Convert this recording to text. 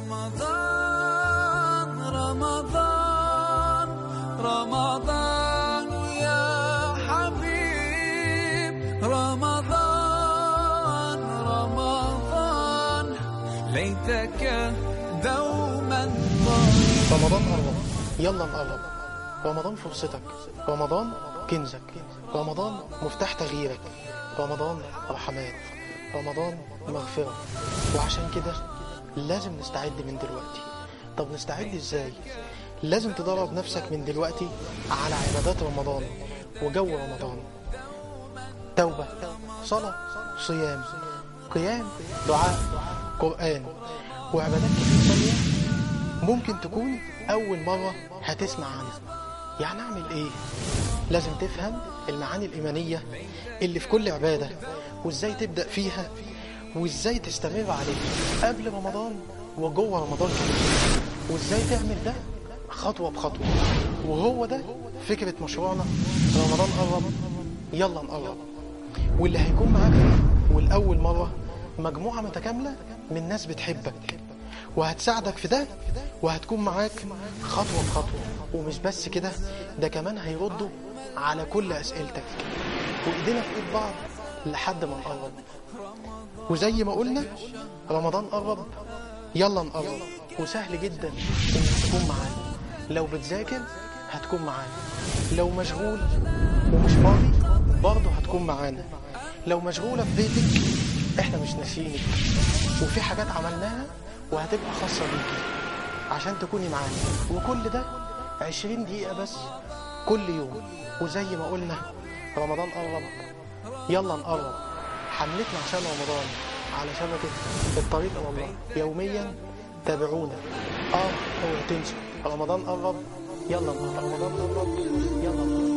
رمضان رمضان رمضان يا حبيب رمضان رمضان ليتك دوما طريق رمضان قرب يلا نقرب رمضان فرصتك رمضان كنزك رمضان مفتاح تغييرك رمضان رحمات رمضان مغفرة وعشان كده لازم نستعد من دلوقتي طب نستعد ازاي لازم تدرب نفسك من دلوقتي على عبادات رمضان وجو رمضان توبة صلاة صيام قيام دعاء قرآن وعبادات كتير ثانية ممكن تكون أول مرة هتسمع عنها يعني أعمل إيه؟ لازم تفهم المعاني الإيمانية اللي في كل عبادة وإزاي تبدأ فيها وإزاي تستمر عليها قبل رمضان وجوه رمضان كمان وإزاي تعمل ده خطوة بخطوة وهو ده فكرة مشروعنا رمضان قرب يلا نقرب واللي هيكون معاك فيه والأول مرة مجموعة متكاملة من ناس بتحبك وهتساعدك في ده وهتكون معاك خطوة بخطوة ومش بس كده ده كمان هيردوا على كل أسئلتك وإيدينا في إيد بعض لحد ما نقرب وزي ما قلنا رمضان قرب يلا نقرب وسهل جدا إنك تكون معانا لو بتذاكر هتكون معانا لو مشغول ومش فاضي برضه هتكون معانا لو مشغولة في بيتك احنا مش ناسيينك وفي حاجات عملناها وهتبقى خاصة بيكي عشان تكوني معانا وكل ده 20 دقيقة بس كل يوم وزي ما قلنا رمضان قرب يلا نقرب حملتنا عشان رمضان على شبكة الطريق إلى الله يوميا تابعونا اه اوعوا تنسوا رمضان قرب يلا نقرب رمضان قرب يلا نقرب